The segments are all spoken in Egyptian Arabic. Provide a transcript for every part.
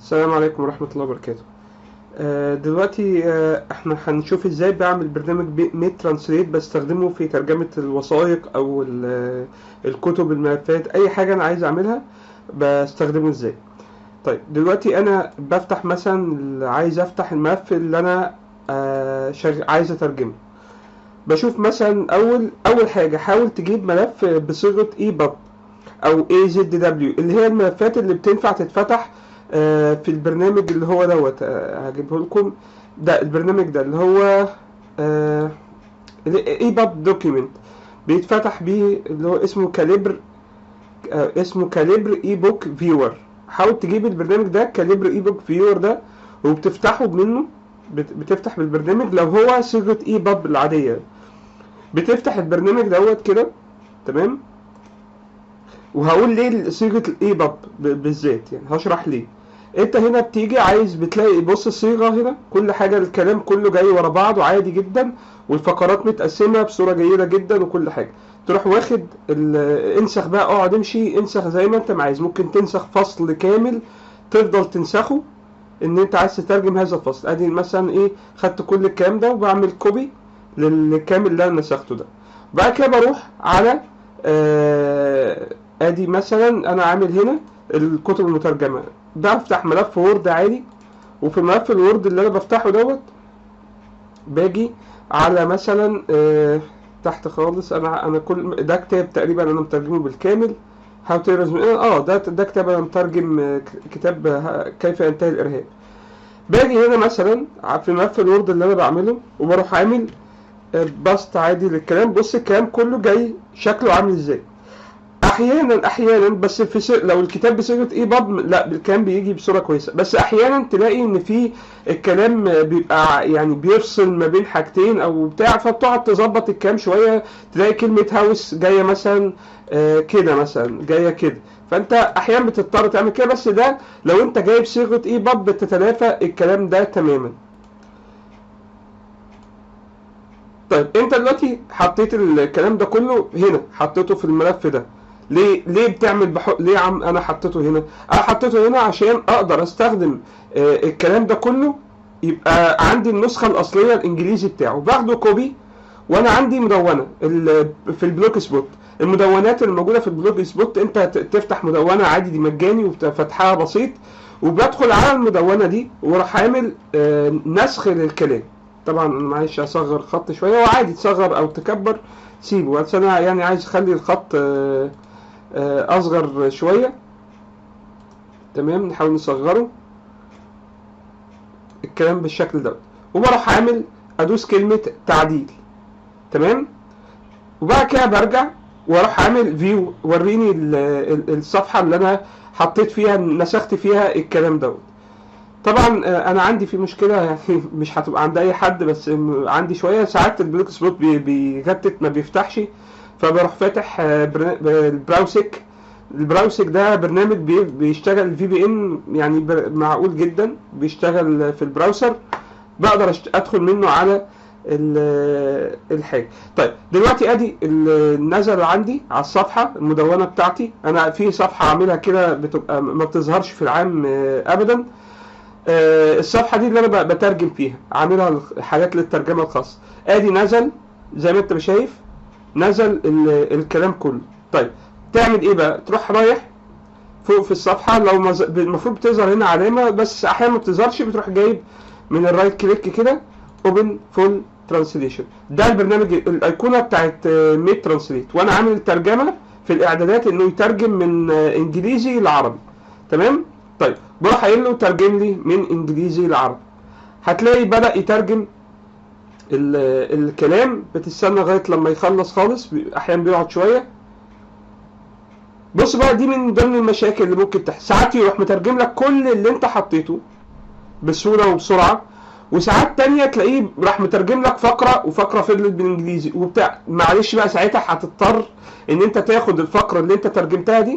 السلام عليكم ورحمة الله وبركاته آه، دلوقتي آه، احنا هنشوف ازاي بعمل برنامج ميت ترانسليت بستخدمه في ترجمة الوثائق او ال- آه، الكتب الملفات اي حاجة انا عايز اعملها بستخدمه ازاي طيب دلوقتي انا بفتح مثلا عايز افتح الملف اللي انا آه، شغ- عايز اترجمه بشوف مثلا اول اول حاجة حاول تجيب ملف بصيغة اي باب او اي زد دبليو اللي هي الملفات اللي بتنفع تتفتح آه، في البرنامج اللي هو دوت آه، هجيبه لكم ده البرنامج ده اللي هو اي باب دوكيمنت بيتفتح بيه اللي هو اسمه كاليبر آه، اسمه كاليبر اي بوك فيور حاول تجيب البرنامج ده كاليبر اي بوك فيور ده وبتفتحه منه بت- بتفتح بالبرنامج لو هو صيغة اي باب العادية بتفتح البرنامج دوت كده تمام وهقول ليه صيغه الاي باب بالذات يعني هشرح ليه انت هنا بتيجي عايز بتلاقي بص الصيغه هنا كل حاجه الكلام كله جاي ورا بعضه عادي جدا والفقرات متقسمه بصوره جيده جدا وكل حاجه تروح واخد ال- انسخ بقى اقعد امشي انسخ زي ما انت ما عايز ممكن تنسخ فصل كامل تفضل تنسخه ان انت عايز تترجم هذا الفصل ادي مثلا ايه خدت كل الكلام ده وبعمل كوبي للكامل اللي انا نسخته ده بعد كده بروح على آه ادي مثلا انا عامل هنا الكتب المترجمه بفتح ملف وورد عادي وفي ملف الوورد اللي انا بفتحه دوت باجي على مثلا آه تحت خالص انا انا كل ده كتاب تقريبا انا مترجمه بالكامل هاو تيرز اه ده ده كتاب انا مترجم آه، كتاب آه، كيف ينتهي الارهاب باجي هنا مثلا في ملف الوورد اللي انا بعمله وبروح عامل آه، باست عادي للكلام بص الكلام كله جاي شكله عامل ازاي احيانا احيانا بس في س... لو الكتاب بصيغه اي باب لا الكلام بيجي بصوره كويسه بس احيانا تلاقي ان في الكلام بيبقى يعني بيفصل ما بين حاجتين او بتاع فبتقعد تظبط الكلام شويه تلاقي كلمه هاوس جايه مثلا آه، كده مثلا جايه كده فانت احيانا بتضطر تعمل كده بس ده لو انت جايب صيغه اي باب بتتلافى الكلام ده تماما طيب انت دلوقتي حطيت الكلام ده كله هنا حطيته في الملف ده ليه ليه بتعمل بحق ليه عم انا حطيته هنا انا حطيته هنا عشان اقدر استخدم آه الكلام ده كله يبقى عندي النسخه الاصليه الانجليزي بتاعه باخده كوبي وانا عندي مدونه ال- في البلوك سبوت المدونات اللي موجوده في البلوك سبوت انت ت- تفتح مدونه عادي دي مجاني وفتحها بسيط وبدخل على المدونه دي واروح عامل آه نسخ للكلام طبعا انا معلش اصغر خط شويه وعادي تصغر او تكبر سيبه بس انا يعني عايز اخلي الخط آه، آه، اصغر شويه تمام نحاول نصغره الكلام بالشكل ده وبروح عامل ادوس كلمه تعديل تمام وبعد كده برجع واروح عامل فيو وريني ال- ال- الصفحه اللي انا حطيت فيها نسخت فيها الكلام دوت طبعا آه، انا عندي في مشكله يعني مش هتبقى عند اي حد بس م- عندي شويه ساعات البلوك سبوت بي- بيغتت ما بيفتحش فبروح فاتح آه، برنا- البراوسك البراوسك ده برنامج بي- بيشتغل في بي ان يعني بر- معقول جدا بيشتغل في البراوسر بقدر أشت- ادخل منه على ال- الحاجه طيب دلوقتي ادي ال- نزل عندي على الصفحه المدونه بتاعتي انا في صفحه عاملها كده بتبقى ما بتظهرش في العام آه، ابدا آه، الصفحه دي اللي انا ب- بترجم فيها عاملها حاجات للترجمه الخاصه ادي نزل زي ما انت شايف نزل ال- الكلام كله طيب تعمل ايه بقى تروح رايح فوق في الصفحه لو مز... المفروض بتظهر هنا علامه بس احيانا ما بتظهرش بتروح جايب من الرايت كليك كده اوبن فول ترانسليشن ده البرنامج الايقونه بتاعت ميد ترانسليت وانا عامل الترجمه في الاعدادات انه يترجم من آه، انجليزي لعربي تمام طيب بروح قايل له ترجم لي من انجليزي لعربي هتلاقي بدأ يترجم ال- الكلام بتستنى لغايه لما يخلص خالص بي- احيانا بيقعد شويه بص بقى دي من ضمن المشاكل اللي ممكن تحصل ساعات يروح مترجم لك كل اللي انت حطيته بسهوله وبسرعه وساعات تانية تلاقيه راح مترجم لك فقرة وفقرة فضلت بالانجليزي وبتاع معلش بقى ساعتها هتضطر ان انت تاخد الفقرة اللي انت ترجمتها دي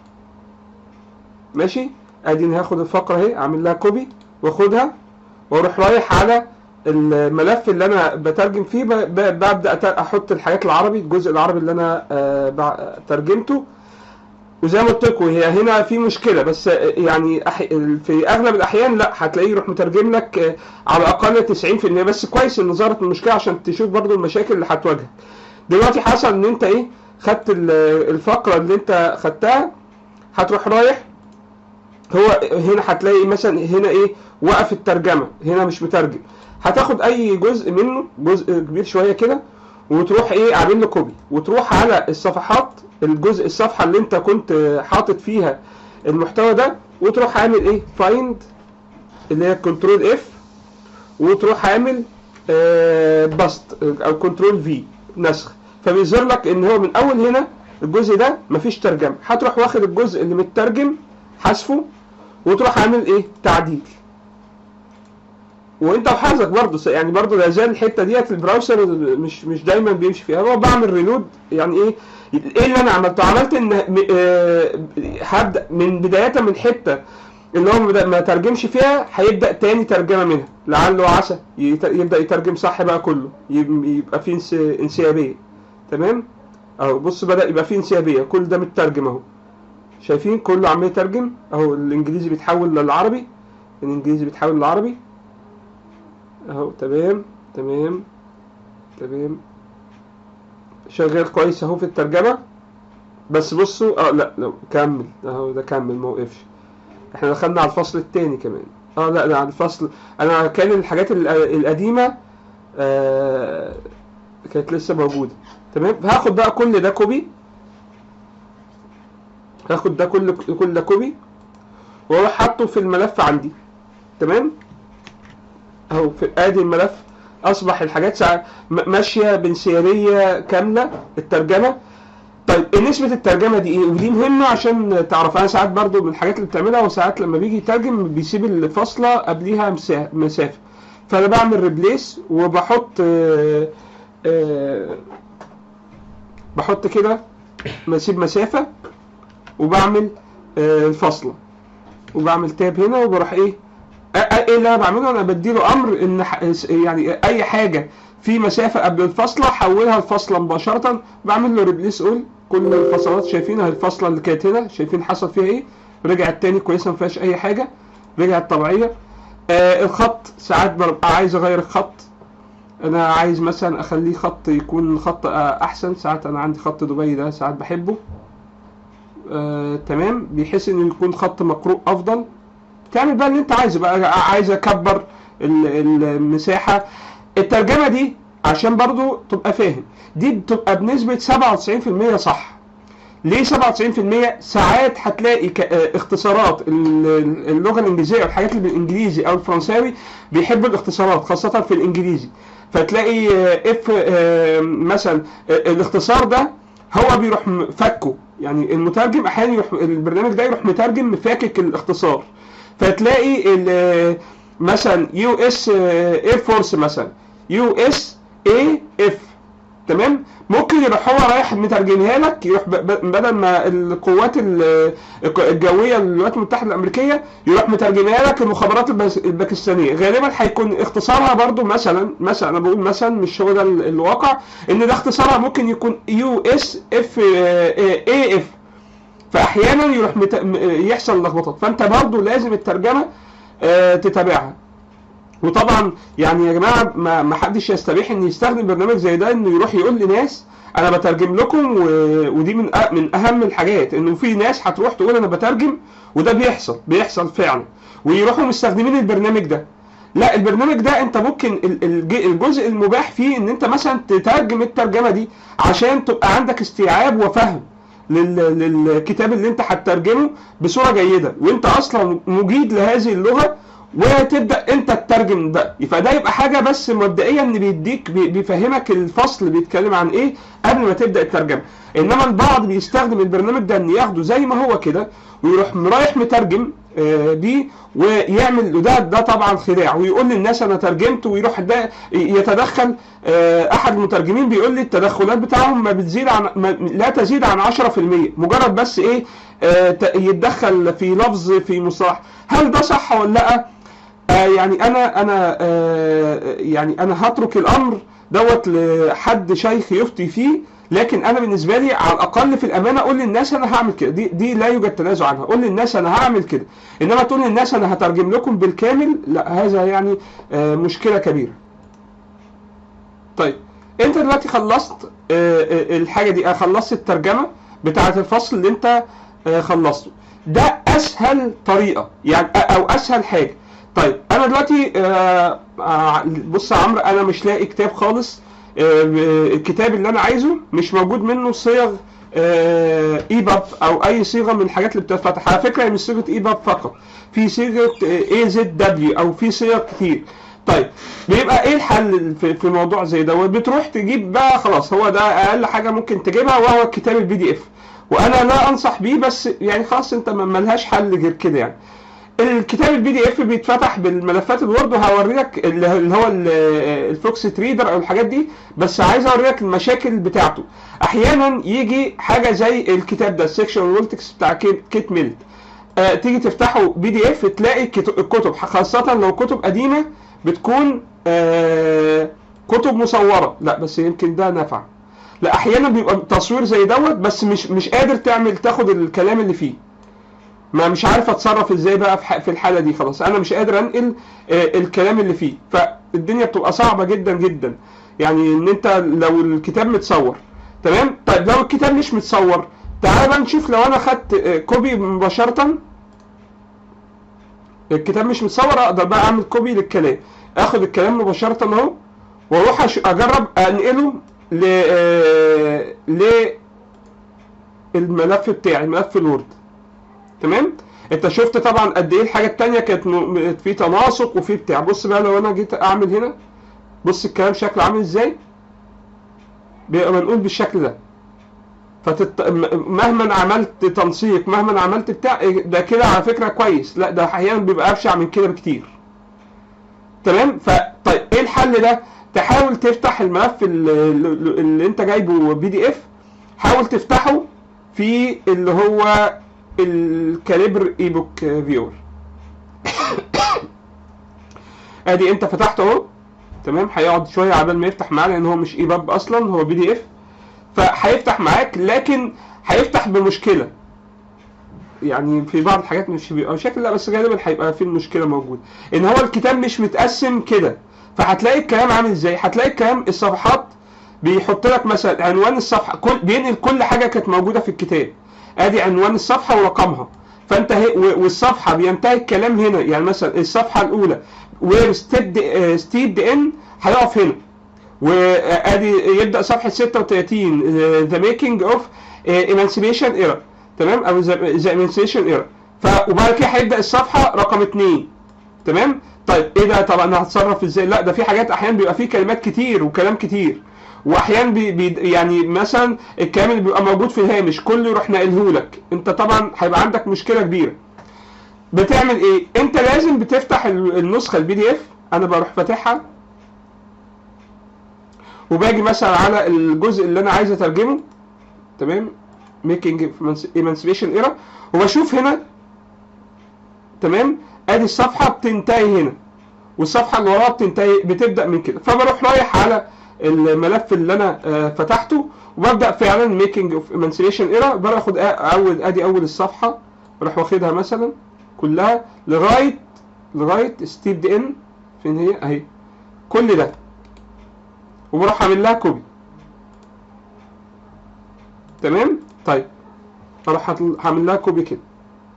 ماشي ادي انا هاخد الفقرة اهي اعمل لها كوبي واخدها واروح رايح على الملف اللي انا بترجم فيه ب- ب- ببدا أت- احط الحاجات العربي الجزء العربي اللي انا آه، بع- ترجمته وزي ما قلت لكم هي هنا في مشكله بس يعني أح... في اغلب الاحيان لا هتلاقيه يروح مترجم لك على الاقل 90% بس كويس ان ظهرت المشكله عشان تشوف برضو المشاكل اللي هتواجهك دلوقتي حصل ان انت ايه خدت ال- الفقره اللي انت خدتها هتروح رايح هو هنا هتلاقي مثلا هنا ايه وقف الترجمه هنا مش مترجم هتاخد اي جزء منه جزء كبير شويه كده وتروح ايه عامل له كوبي وتروح على الصفحات الجزء الصفحه اللي انت كنت حاطط فيها المحتوى ده وتروح عامل ايه فايند اللي هي كنترول اف وتروح عامل آه بسط او كنترول في نسخ فبيظهر لك ان هو من اول هنا الجزء ده مفيش ترجمه هتروح واخد الجزء اللي مترجم حذفه وتروح عامل ايه تعديل وانت وحظك برضه يعني برضه لا زال الحته ديت البراوزر مش مش دايما بيمشي فيها هو بعمل ريلود يعني ايه ايه اللي انا عملته عملت ان م- آه، هبدا من بدايه من حته اللي هو ما- ما ترجمش فيها هيبدا تاني ترجمه منها لعله عسى يت- يبدا يترجم صح بقى كله يب- يبقى في انس- انسيابيه تمام اهو بص بدا يبقى في انسيابيه كل ده مترجم اهو شايفين كله عمال يترجم اهو الانجليزي بيتحول للعربي الانجليزي بيتحول للعربي اهو تمام تمام تمام شغال كويس اهو في الترجمه بس بصوا اه لا لا كمل اهو ده كمل ما وقفش احنا دخلنا على الفصل التاني كمان اه لا ده على الفصل انا كان الحاجات ال- القديمه آه كانت لسه موجوده تمام هاخد بقى كل ده كوبي هاخد ده كل كل ده كوبي واروح حاطه في الملف عندي تمام اهو في ادي الملف اصبح الحاجات ساعة م- ماشيه بانسيابيه كامله الترجمه طيب إيه نسبة الترجمة دي ايه؟ ودي مهمة عشان تعرف انا ساعات برضو من الحاجات اللي بتعملها وساعات لما بيجي يترجم بيسيب الفاصلة قبليها مسا- مسافة فانا بعمل ريبليس وبحط آه، آه، بحط كده بسيب مسافة وبعمل آه، الفاصلة وبعمل تاب هنا وبروح ايه أ- أ- ايه اللي انا بعمله انا بديله امر ان ح- يعني اي حاجه في مسافه قبل الفاصله حولها لفاصله مباشره بعمل له ريبليس اول كل الفصلات شايفينها الفاصله اللي كانت هنا شايفين حصل فيها ايه رجعت تاني كويسه ما فيهاش اي حاجه رجعت طبيعيه آه الخط ساعات ببقى عايز اغير الخط انا عايز مثلا اخليه خط يكون خط آه، احسن ساعات انا عندي خط دبي ده ساعات بحبه آه تمام بحيث انه يكون خط مقروء افضل تعمل بقى اللي انت عايزه بقى عايز اكبر ال- المساحه الترجمه دي عشان برضو تبقى فاهم دي بتبقى بنسبه 97% صح ليه 97% ساعات هتلاقي ك- آه، اختصارات ال- ال- اللغه الانجليزيه او الحاجات اللي بالانجليزي او الفرنساوي بيحبوا الاختصارات خاصه في الانجليزي فتلاقي اف مثلا آه، الاختصار ده هو بيروح م- فكه يعني المترجم احيانا يروح البرنامج ده يروح مترجم مفاكك الاختصار فتلاقي ال- مثلا يو اس اير فورس مثلا يو اس اي اف تمام ممكن يروح هو رايح مترجمها لك يروح ب- ب- بدل ما القوات ال- الجويه للولايات المتحده الامريكيه يروح مترجمها لك المخابرات البس- الباكستانيه غالبا هيكون اختصارها برضو مثلا مثلا انا بقول مثلا مش هو ده ال- الواقع ان ده اختصارها ممكن يكون يو اس اف اي اف فاحيانا يروح مت... م- يحصل لخبطات فانت برضو لازم الترجمه آه، تتابعها وطبعا يعني يا جماعه ما ما حدش يستبيح ان يستخدم برنامج زي ده انه يروح يقول لناس انا بترجم لكم و... ودي من أ... من اهم الحاجات انه في ناس هتروح تقول انا بترجم وده بيحصل بيحصل فعلا ويروحوا مستخدمين البرنامج ده لا البرنامج ده انت ممكن ال- الج- الجزء المباح فيه ان انت مثلا تترجم الترجمه دي عشان تبقى عندك استيعاب وفهم لل- للكتاب اللي انت هتترجمه بصوره جيده وانت اصلا مجيد لهذه اللغه وتبدا انت تترجم ده فده يبقى حاجه بس مبدئيا ان بيديك بي- بيفهمك الفصل بيتكلم عن ايه قبل ما تبدا الترجمه انما البعض بيستخدم البرنامج ده ان ياخده زي ما هو كده ويروح رايح مترجم آه، بيه ويعمل وده ده طبعا خداع ويقول للناس انا ترجمت ويروح ده يتدخل آه، احد المترجمين بيقول لي التدخلات بتاعهم ما بتزيد عن ما لا تزيد عن 10% مجرد بس ايه آه، ت- يتدخل في لفظ في مصطلح هل ده صح ولا لا آه يعني انا انا آه يعني انا هترك الامر دوت لحد شيخ يفتي فيه لكن انا بالنسبه لي على الاقل في الامانه اقول للناس انا هعمل كده دي دي لا يوجد تنازع عنها اقول للناس انا هعمل كده انما تقول للناس انا هترجم لكم بالكامل لا هذا يعني آه، مشكله كبيره طيب انت دلوقتي خلصت آه، آه، الحاجه دي آه، خلصت الترجمه بتاعه الفصل اللي انت آه، خلصته ده اسهل طريقه يعني آه، او اسهل حاجه طيب انا دلوقتي آه، آه، بص يا عمرو انا مش لاقي كتاب خالص آه، الكتاب اللي انا عايزه مش موجود منه صيغ اي باب او اي صيغه من الحاجات اللي بتتفتح على فكره هي مش صيغه اي باب فقط في صيغه اي زد دبليو او في صيغ كتير طيب بيبقى ايه الحل في في موضوع زي ده بتروح تجيب بقى خلاص هو ده اقل حاجه ممكن تجيبها وهو الكتاب البي دي اف وانا لا انصح بيه بس يعني خلاص انت ما- ملهاش حل غير كده يعني الكتاب البي دي اف بيتفتح بالملفات الوورد وهوريك اللي اللي هو ال- الفوكس تريدر او الحاجات دي بس عايز اوريك المشاكل بتاعته احيانا يجي حاجه زي الكتاب ده السكشن والتكس بتاع كيت كيت ميلت آه تيجي تفتحه بي دي اف تلاقي كت- الكتب خاصه لو كتب قديمه بتكون آه كتب مصوره لا بس يمكن ده نفع لا احيانا بيبقى تصوير زي دوت بس مش مش قادر تعمل تاخد الكلام اللي فيه ما مش عارف اتصرف ازاي بقى في ح- في الحاله دي خلاص انا مش قادر انقل آه، الكلام اللي فيه فالدنيا بتبقى صعبه جدا جدا يعني ان انت لو الكتاب متصور تمام طيب لو الكتاب مش متصور تعال بقى نشوف لو انا خدت آه، كوبي مباشره الكتاب مش متصور اقدر بقى اعمل كوبي للكلام اخد الكلام مباشره اهو واروح أش- اجرب انقله ل آه، ل الملف بتاعي ملف الوورد تمام انت شفت طبعا قد ايه الحاجه التانية كانت م- في تناسق وفي بتاع بص بقى لو انا جيت اعمل هنا بص الكلام شكله عامل ازاي بيبقى منقول بالشكل ده فتت... م- مهما عملت تنسيق مهما عملت بتاع ده كده على فكره كويس لا ده احيانا بيبقى ابشع من كده بكتير تمام فطيب ايه الحل ده تحاول تفتح الملف اللي, اللي انت جايبه بي دي اف حاول تفتحه في اللي هو الكاليبر اي بوك فيور ادي انت فتحته اهو تمام هيقعد شويه عبال ما يفتح معاه لان هو مش اي باب اصلا هو بي دي اف فهيفتح معاك لكن هيفتح بمشكله يعني في بعض الحاجات مش بيبقى شكل لا بس غالبا هيبقى في المشكله موجوده ان هو الكتاب مش متقسم كده فهتلاقي الكلام عامل ازاي هتلاقي الكلام الصفحات بيحط لك مثلا عنوان الصفحه كل بينقل كل حاجه كانت موجوده في الكتاب ادي عنوان الصفحه ورقمها فانت هي و- والصفحه بينتهي الكلام هنا يعني مثلا الصفحه الاولى وير ستيب ستيب ان هيقف هنا وادي يبدا صفحه 36 ذا ميكينج اوف ايمانسيبيشن ايرا تمام او ذا ايمانسيبيشن ايرا ف وبعد كده هيبدا الصفحه رقم 2 تمام طيب ايه ده طب انا هتصرف ازاي لا ده في حاجات احيانا بيبقى فيه كلمات كتير وكلام كتير واحيانا بي بي يعني مثلا الكلام اللي بيبقى موجود في الهامش كله يروح ناقله لك انت طبعا هيبقى عندك مشكله كبيره بتعمل ايه انت لازم بتفتح ال- النسخه البي دي اف انا بروح فاتحها وباجي مثلا على الجزء اللي انا عايز اترجمه تمام ميكينج ايمانسيبيشن ايرا وبشوف هنا تمام ادي الصفحه بتنتهي هنا والصفحه اللي وراها بتنتهي بتبدا من كده فبروح رايح على الملف اللي انا آه، فتحته وببدا فعلا ميكينج اوف ايمانسيبيشن ايرا باخد آ- اول ادي اول الصفحه بروح واخدها مثلا كلها لغايه لغايه ستيب دي ان فين هي اهي كل ده وبروح اعمل لها كوبي تمام طيب اروح هطل- هعمل لها كوبي كده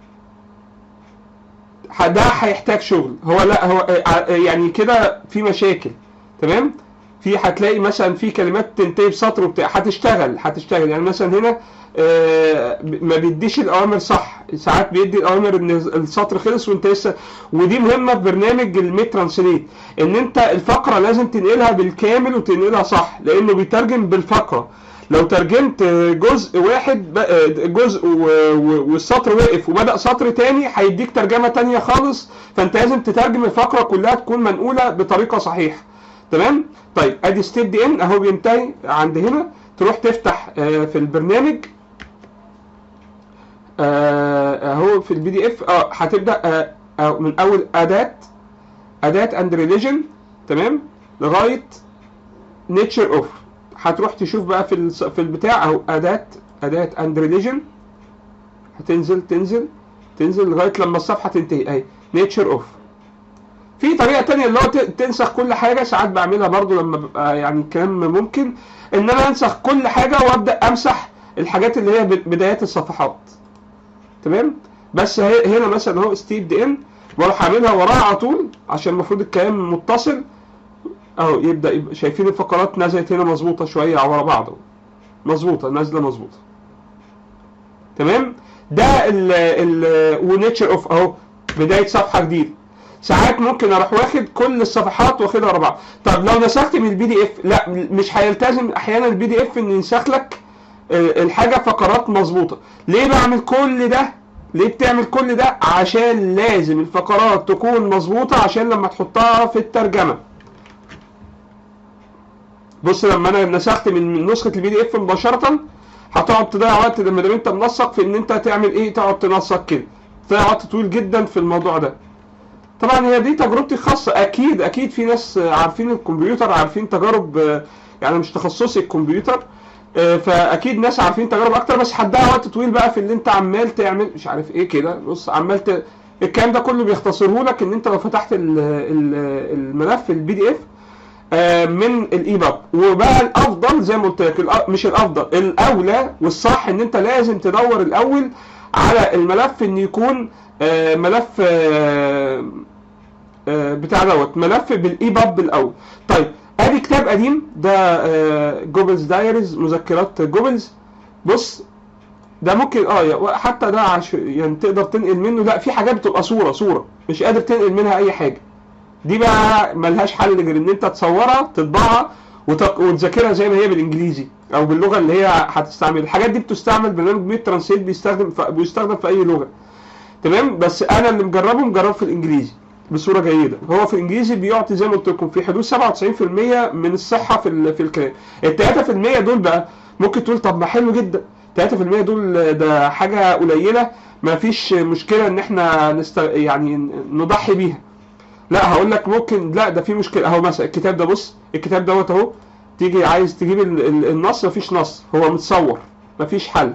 ح- ده هيحتاج شغل هو لا هو آه، آه، يعني كده في مشاكل تمام في هتلاقي مثلا في كلمات تنتهي بسطر وبتاع هتشتغل هتشتغل يعني مثلا هنا آه، ما بيديش الاوامر صح ساعات بيدي الاوامر ان السطر خلص وانت لسه ودي مهمه في برنامج الميت ترانسليت ان انت الفقره لازم تنقلها بالكامل وتنقلها صح لانه بيترجم بالفقره لو ترجمت جزء واحد بقى- جزء و- و- والسطر وقف وبدأ سطر تاني هيديك ترجمة تانية خالص فانت لازم تترجم الفقرة كلها تكون منقولة بطريقة صحيحة تمام طيب ادي ستيب دي ان اهو بينتهي عند هنا تروح تفتح آه، في البرنامج آه، اهو في البي دي اف اه هتبدا آه، آه، من اول اداه اداه اند ريليجن تمام لغايه نيتشر اوف هتروح تشوف بقى في الس- في البتاع اهو اداه اداه اند ريليجن هتنزل تنزل تنزل لغايه لما الصفحه تنتهي اهي نيتشر اوف في طريقه تانية اللي هو ت- تنسخ كل حاجه ساعات بعملها برضو لما ببقى يعني الكلام ممكن ان انا انسخ كل حاجه وابدا امسح الحاجات اللي هي ب- بدايات الصفحات تمام بس هي- هنا مثلا اهو ستيب دي ان واروح اعملها وراها على طول عشان المفروض الكلام متصل اهو يبدا يبقى شايفين الفقرات نزلت هنا مظبوطه شويه ورا بعض اهو مظبوطه نازله مظبوطه تمام ده ال ال ونيتشر اوف اهو بدايه صفحه جديده ساعات ممكن اروح واخد كل الصفحات واخدها ورا بعض طب لو نسخت من البي دي اف لا مش هيلتزم احيانا البي دي اف ان ينسخ لك آه، الحاجه فقرات مظبوطه ليه بعمل كل ده ليه بتعمل كل ده عشان لازم الفقرات تكون مظبوطه عشان لما تحطها في الترجمه بص لما انا نسخت من من نسخه البي دي اف مباشره هتقعد تضيع وقت لما دام انت منسق في ان انت تعمل ايه تقعد تنسق كده تضيع وقت طويل جدا في الموضوع ده طبعا هي دي تجربتي الخاصه اكيد اكيد في ناس عارفين الكمبيوتر عارفين تجارب آه، يعني مش تخصصي الكمبيوتر آه، فاكيد ناس عارفين تجارب اكتر بس هتضيع وقت طويل بقى في اللي انت عمال تعمل مش عارف ايه كده بص عمال ت... الكلام ده كله بيختصره لك ان انت لو فتحت ال- ال- الملف البي دي اف من الاي باب وبقى الافضل زي ما قلت لك الأ- مش الافضل الاولى والصح ان انت لازم تدور الاول على الملف ان يكون آه، ملف آه، آه، بتاع دوت ملف بالاي باب الاول طيب ادي كتاب قديم ده آه، جوبلز دايريز مذكرات جوبلز بص ده ممكن اه حتى ده عش... يعني تقدر تنقل منه لا في حاجات بتبقى صوره صوره مش قادر تنقل منها اي حاجه دي بقى ملهاش حل غير ان انت تصورها تطبعها وتق... وتذاكرها زي ما هي بالانجليزي او باللغه اللي هي هتستعمل الحاجات دي بتستعمل برنامج ميت ترانسليت بيستخدم في... بيستخدم في اي لغه تمام بس انا اللي مجربه مجربه في الانجليزي بصوره جيده هو في الانجليزي بيعطي زي ما قلت لكم في حدود 97% من الصحه في ال... في الكلام ال 3% دول بقى ممكن تقول طب ما حلو جدا 3% دول ده حاجه قليله ما فيش مشكله ان احنا نست... يعني نضحي بيها لا هقول لك ممكن لا ده في مشكله اهو مثلا الكتاب ده بص الكتاب دوت اهو تيجي عايز تجيب ال- ال- النص مفيش نص هو متصور مفيش حل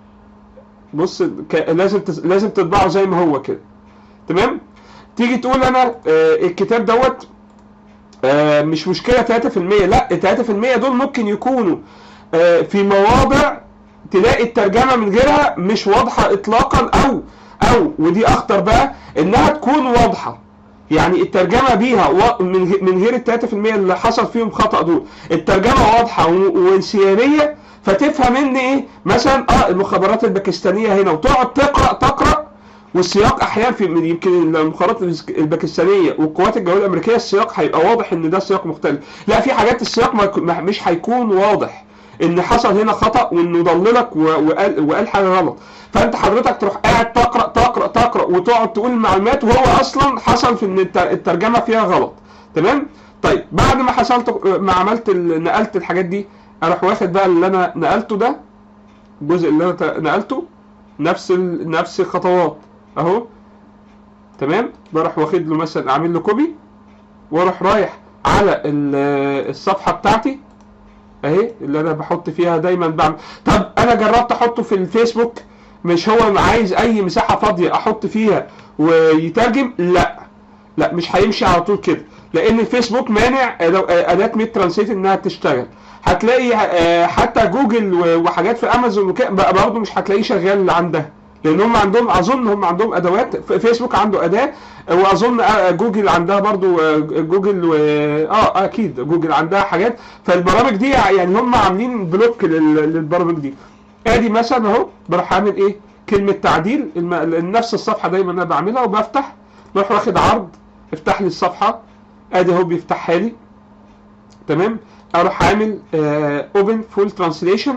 بص ك... لازم تز... لازم تطبعه زي ما هو كده تمام تيجي تقول انا آه الكتاب دوت آه مش مشكله 3% لا ال 3% دول ممكن يكونوا آه في مواضع تلاقي الترجمه من غيرها مش واضحه اطلاقا او او ودي اخطر بقى انها تكون واضحه يعني الترجمه بيها و- من غ- من غير ال 3% اللي حصل فيهم خطا دول الترجمه واضحه و- وانسيابيه فتفهم ان ايه مثلا اه المخابرات الباكستانيه هنا وتقعد تقرا تقرا والسياق احيانا في من- يمكن المخابرات الباكستانيه والقوات الجويه الامريكيه السياق هيبقى واضح ان ده سياق مختلف لا في حاجات السياق ما يكون- ما- مش هيكون واضح ان حصل هنا خطا وانه ضللك و- وقال وقال حاجه غلط فانت حضرتك تروح قاعد تقرا تقرا تقرا وتقعد تقول المعلومات وهو اصلا حصل في ان الت- الترجمه فيها غلط تمام طيب بعد ما حصلت ما عملت ال- نقلت الحاجات دي اروح واخد بقى اللي انا نقلته ده الجزء اللي انا ت- نقلته نفس ال... نفس الخطوات اهو تمام بروح واخد له مثلا اعمل له كوبي واروح رايح على ال- الصفحه بتاعتي اهي اللي انا بحط فيها دايما بعمل طب انا جربت احطه في الفيسبوك مش هو عايز اي مساحه فاضيه احط فيها ويترجم لا لا مش هيمشي على طول كده لان الفيسبوك مانع أدو- اداه ميت ترانسليت انها تشتغل هتلاقي آه، حتى جوجل و- وحاجات في امازون وكده بقى برضه مش هتلاقيه شغال عندها لان هم عندهم اظن هم عندهم ادوات ف- فيسبوك عنده اداه واظن آه، جوجل عندها برضو آه، جوجل و... اه اكيد جوجل عندها حاجات فالبرامج دي يعني هم عاملين بلوك لل- للبرامج دي ادي مثلا اهو بروح اعمل ايه كلمه تعديل الم... لأن نفس الصفحه دايما انا بعملها وبفتح بروح واخد عرض افتح لي الصفحه ادي اهو بيفتحها لي تمام اروح عامل اوبن فول ترانسليشن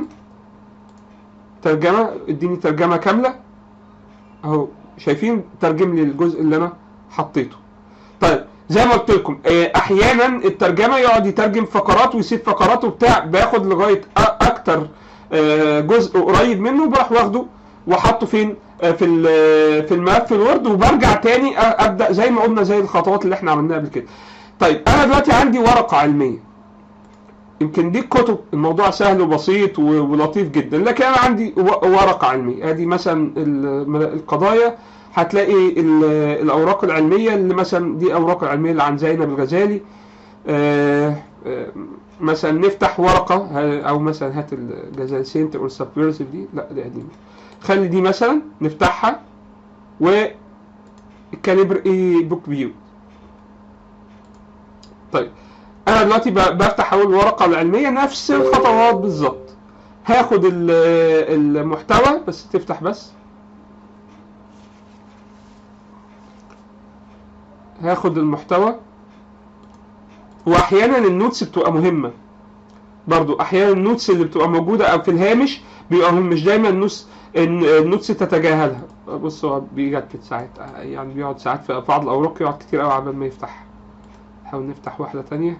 ترجمه اديني ترجمه كامله اهو شايفين ترجم لي الجزء اللي انا حطيته طيب زي ما قلت لكم آه، احيانا الترجمه يقعد يترجم فقرات ويسيب فقرات وبتاع باخد لغايه أ- اكتر آه، جزء قريب منه بروح واخده وحطه فين آه، في ال- في الملف الوورد وبرجع تاني أ- ابدا زي ما قلنا زي الخطوات اللي احنا عملناها قبل كده طيب انا دلوقتي عندي ورقه علميه يمكن دي كتب الموضوع سهل وبسيط و- ولطيف جدا لكن انا عندي و- ورقه علميه ادي مثلا ال- القضايا هتلاقي ال- الاوراق العلميه اللي مثلا دي اوراق العلميه اللي عن زينب الغزالي آه، آه، مثلا نفتح ورقه ه- او مثلا هات الغزالي سينت اور سبفيرسيف دي لا دي قديمه خلي دي مثلا نفتحها و الكاليبر اي بوك فيو طيب انا دلوقتي ب- بفتح اول ورقه العلميه نفس الخطوات بالظبط هاخد ال- المحتوى بس تفتح بس هاخد المحتوى واحيانا النوتس بتبقى مهمه برضو احيانا النوتس اللي بتبقى موجوده او في الهامش بيبقى مهم مش دايما النوتس النوتس تتجاهلها بص هو بيجدد ساعات يعني بيقعد ساعات في بعض الاوراق يقعد كتير قوي عبال ما يفتحها نحاول نفتح واحده تانية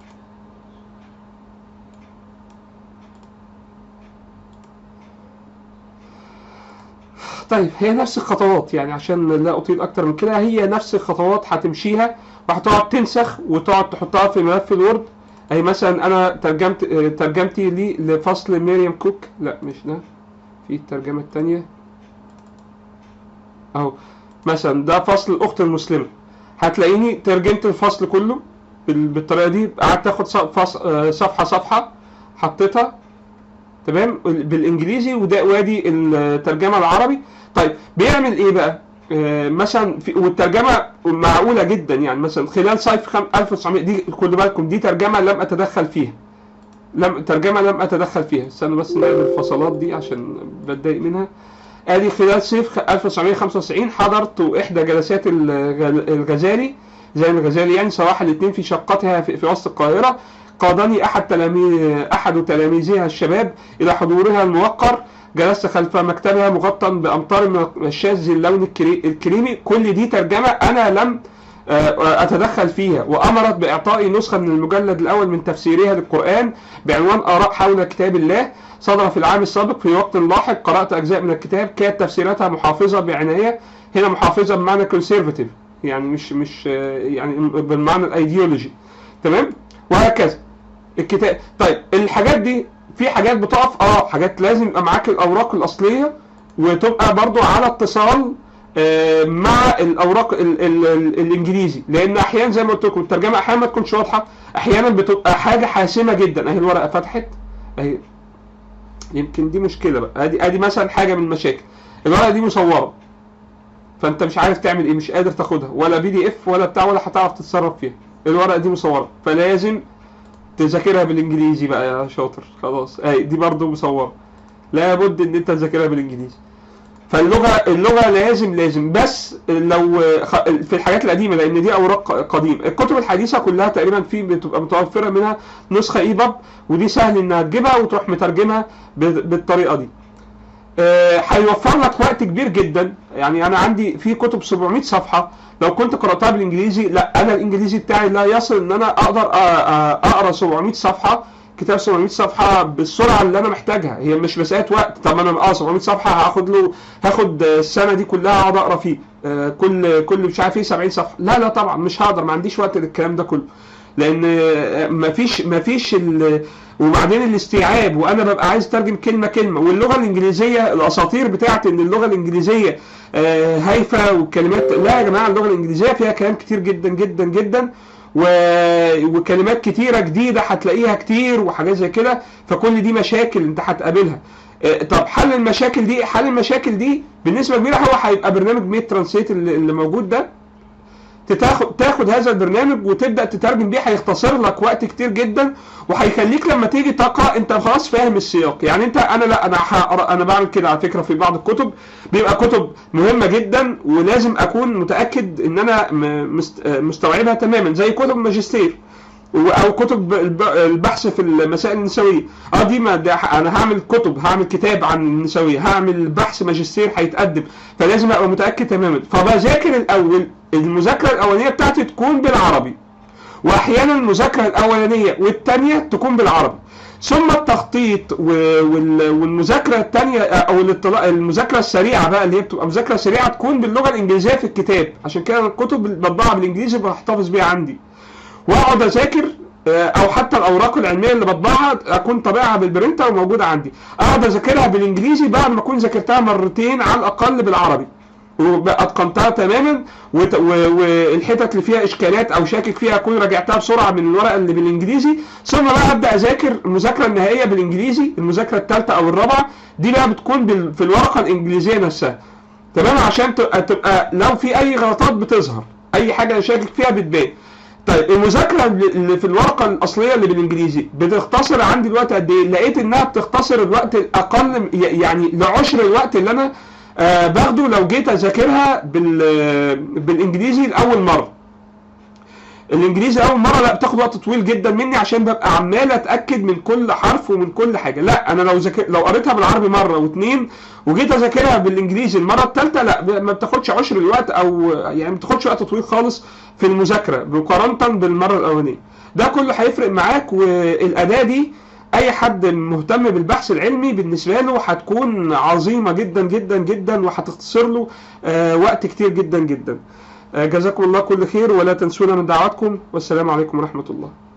طيب هي نفس الخطوات يعني عشان لا اطيل اكتر من كده هي نفس الخطوات هتمشيها وهتقعد تنسخ وتقعد تحطها في ملف الوورد اي مثلا انا ترجمت آه، ترجمتي لي لفصل ميريام كوك لا مش ده في الترجمه الثانيه اهو مثلا ده فصل الاخت المسلمه هتلاقيني ترجمت الفصل كله بال- بالطريقه دي قعدت اخد ص- فص- آه، صفحه صفحه حطيتها تمام بالانجليزي وده وادي الترجمه العربي طيب بيعمل ايه بقى آه، مثلا في والترجمه معقوله جدا يعني مثلا خلال صيف خم- 1900 دي خدوا بالكم دي ترجمه لم اتدخل فيها لم ترجمه لم اتدخل فيها استنوا بس نعمل الفصلات دي عشان بتضايق منها ادي خلال صيف خ- 1995 حضرت احدى جلسات الغ- الغزالي زي الغزالي يعني صباح الاثنين في شقتها في, في وسط القاهره قادني احد تلاميذ احد تلاميذها الشباب الى حضورها الموقر جلست خلف مكتبها مغطى بامطار من الشاذ اللون الكري- الكريمي كل دي ترجمه انا لم آه، اتدخل فيها وامرت باعطائي نسخه من المجلد الاول من تفسيرها للقران بعنوان اراء حول كتاب الله صدر في العام السابق في وقت لاحق قرات اجزاء من الكتاب كانت تفسيراتها محافظه بعنايه هنا محافظه بمعنى كونسرفاتيف يعني مش مش آه، يعني بالمعنى الايديولوجي تمام وهكذا الكتاب طيب الحاجات دي في حاجات بتقف اه حاجات لازم يبقى معاك الاوراق الاصليه وتبقى برضو على اتصال آه، مع الاوراق ال ال ال الانجليزي لان احيانا زي ما قلت لكم الترجمه احيانا ما تكونش واضحه احيانا بتبقى حاجه حاسمه جدا اهي الورقه فتحت اهي يمكن دي مشكله بقى ادي ادي مثلا حاجه من المشاكل الورقه دي مصوره فانت مش عارف تعمل ايه مش قادر تاخدها ولا بي دي اف ولا بتاع ولا هتعرف تتصرف فيها الورقه دي مصوره فلازم تذاكرها بالانجليزي بقى يا شاطر خلاص اهي دي برضو مصوره لابد ان انت تذاكرها بالانجليزي فاللغه اللغه لازم لازم بس لو خ- في الحاجات القديمه لان دي اوراق قديمه الكتب الحديثه كلها تقريبا في بتبقى متوفره منها نسخه اي باب ودي سهل انها تجيبها وتروح مترجمها ب- بالطريقه دي آه، هيوفر لك وقت كبير جدا يعني انا عندي في كتب 700 صفحه لو كنت قراتها بالانجليزي لا انا الانجليزي بتاعي لا يصل ان انا اقدر أ- أ- اقرا 700 صفحه كتاب 700 صفحه بالسرعه اللي انا محتاجها هي مش مساله وقت طب انا اه 700 صفحه هاخد له هاخد السنه دي كلها اقعد اقرا فيه آه، كل كل مش عارف ايه 70 صفحه لا لا طبعا مش هقدر ما عنديش وقت للكلام ده كله لان آه، مفيش مفيش ال... وبعدين الاستيعاب وانا ببقى عايز اترجم كلمه كلمه واللغه الانجليزيه الاساطير بتاعت ان اللغه الانجليزيه آه، هايفه والكلمات لا يا جماعه اللغه الانجليزيه فيها كلام كتير جدا جدا جدا و... وكلمات كتيره جديده هتلاقيها كتير وحاجات زي كده فكل دي مشاكل انت هتقابلها آه، طب حل المشاكل دي حل المشاكل دي بالنسبه كبيره هو هيبقى برنامج ميت ترانسليت اللي اللي موجود ده تاخد تاخد هذا البرنامج وتبدا تترجم بيه هيختصر لك وقت كتير جدا وهيخليك لما تيجي تقرا انت خلاص فاهم السياق يعني انت انا لا انا هقرا انا بعمل كده على فكره في بعض الكتب بيبقى كتب مهمه جدا ولازم اكون متاكد ان انا م- مست- مستوعبها تماما زي كتب ماجستير و- او كتب الب- البحث في المسائل النسويه اه دي ما ده ح- انا هعمل كتب هعمل كتاب عن النسويه هعمل بحث ماجستير هيتقدم فلازم ابقى متاكد تماما فبذاكر الاول المذاكره الاولانيه بتاعتي تكون بالعربي واحيانا المذاكره الاولانيه والثانيه تكون بالعربي ثم التخطيط و- وال- والمذاكره الثانيه او الاطلاع المذاكره السريعه بقى اللي هي بتبقى مذاكره سريعه تكون باللغه الانجليزيه في الكتاب عشان كده أنا الكتب اللي بطبعها بالانجليزي بحتفظ بيها عندي واقعد اذاكر آه، او حتى الاوراق العلميه اللي بطبعها اكون طابعها بالبرنتر وموجوده عندي اقعد اذاكرها بالانجليزي بعد ما اكون ذاكرتها مرتين على الاقل بالعربي واتقنتها تماما وت- و- والحتت اللي فيها اشكالات او شاكك فيها اكون راجعتها بسرعه من الورقه اللي بالانجليزي ثم بقى ابدا اذاكر المذاكره النهائيه بالانجليزي المذاكره الثالثه او الرابعه دي بقى بتكون بال- في الورقه الانجليزيه نفسها تمام عشان تبقى, تبقى لو في اي غلطات بتظهر اي حاجه شاكك فيها بتبان طيب المذاكره اللي في الورقه الاصليه اللي بالانجليزي بتختصر عندي الوقت قد ايه؟ لقيت انها بتختصر الوقت الاقل يعني لعشر الوقت اللي انا آه باخده لو جيت اذاكرها بال بالانجليزي لاول مره. الانجليزي اول مره لا بتاخد وقت طويل جدا مني عشان ببقى عمال اتاكد من كل حرف ومن كل حاجه لا انا لو ذاكر لو قريتها بالعربي مره واثنين وجيت اذاكرها بالانجليزي المره الثالثه لا ب- ما بتاخدش عشر الوقت او يعني ما بتاخدش وقت طويل خالص في المذاكره مقارنه بالمره الاولانيه ده كله هيفرق معاك والاداه دي اي حد مهتم بالبحث العلمي بالنسبه له هتكون عظيمه جدا جدا جدا وهتختصر له آه، وقت كتير جدا جدا آه، جزاكم الله كل خير ولا تنسونا من دعواتكم والسلام عليكم ورحمه الله